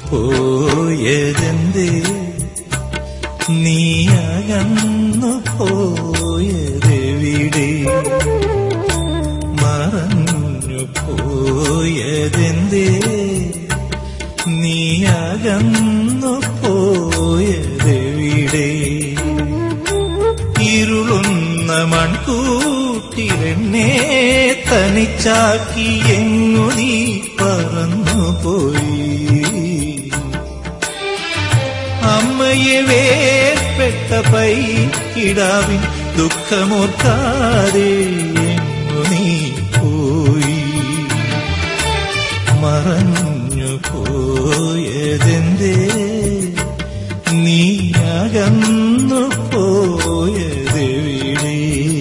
പോയതെന്തേ നീ അകന്നു പോയതെവിടെ മറഞ്ഞു പോയതെന്തേ നീ അകന്നു പോയതെവിടെ ഇരുളുന്ന മൺകൂട്ടിലെന്നെ തനിച്ചാക്കി എങ്ങു നീ പറന്നുപോയി അമ്മയെ വേർപ്പെട്ട പൈക്കിടാവിൻ ദുഃഖമോർക്കാതെ എങ്ങു നീ പോയി മറഞ്ഞു പോയതെന്തേ നീ അകന്നു പോയതെവിടെ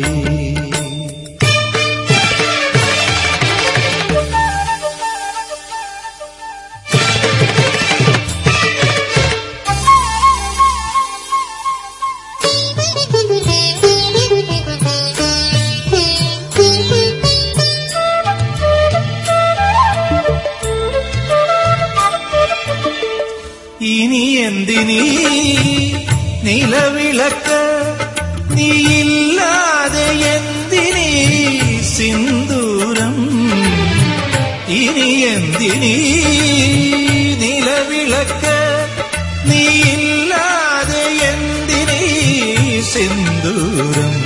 ഇനി എന്തിനീ നിലവിളക്ക് നീയില്ലാതെ എന്തിനീ സിന്ദൂരം ഇനി എന്തിനീ നിലവിളക്ക് നീയില്ലാതെ എന്തിനീ സിന്ദൂരം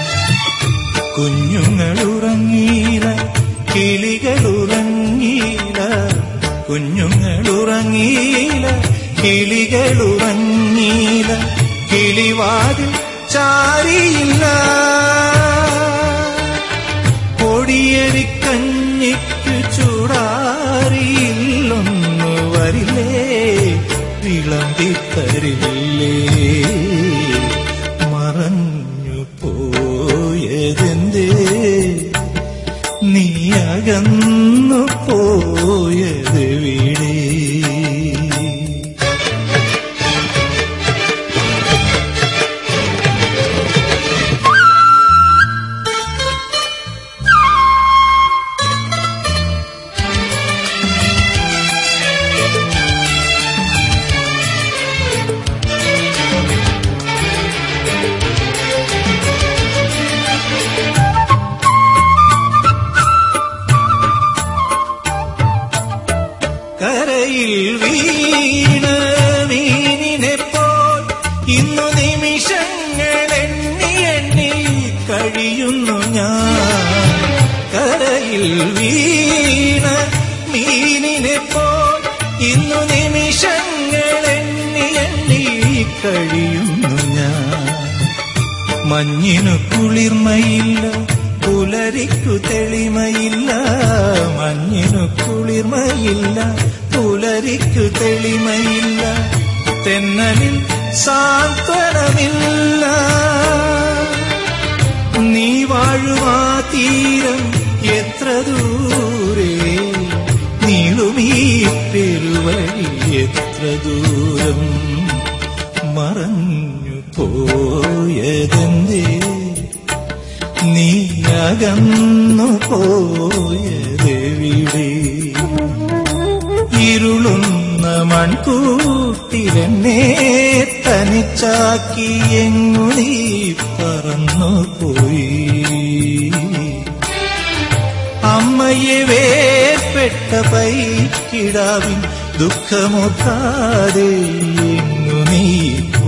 കുഞ്ഞുങ്ങളുറങ്ങീല കിളികളുറങ്ങീല കുഞ്ഞുങ്ങളുറങ്ങീല കിളികളുറങ്ങീല കിളിവാതിൽ ചാരിയില്ല പൊടിയരിക്കഞ്ഞിക്ക് ചൂടാറിയില്ലൊന്നു വരില്ലേ വിളമ്പിത്തരില്ലേ മറഞ്ഞു പോയതെന്തേ നീ അകന്നു പോയത് വീടേ കരയിൽ വീണ മീനിനെ പോൽ ഇന്നു നിമിഷങ്ങൾ എണ്ണി എണ്ണി കഴിയുന്നു ഞാൻ കരയിൽ വീണ മീനിനെ പോൽ ഇന്നു നിമിഷങ്ങൾ എണ്ണി എണ്ണി കഴിയുന്നു ഞാൻ മഞ്ഞിനു കുളിർമയില്ല പുലരിക്കു തെളിമയില്ല മഞ്ഞിനു കുളിർമയില്ല പുലരിക്കു തെളിമയില്ല തെന്നലിൽ സാന്ത്വനമില്ല നീ വാഴുമാ തീരം എത്ര ദൂരെ നീളുമീ പെരുവഴി എത്ര ദൂരം മറഞ്ഞു പോയതെന്തേ നീ അകന്നു പോയതെവിടെ ഇരുളുന്ന മൺകൂട്ടിലെന്നെ തനിച്ചാക്കി എങ്ങു നീ പറന്നു പോയി അമ്മയെ വേർപ്പെട്ട പൈക്കിടാവിൻ ദുഃഖമൊക്കാതെ എങ്ങു നീ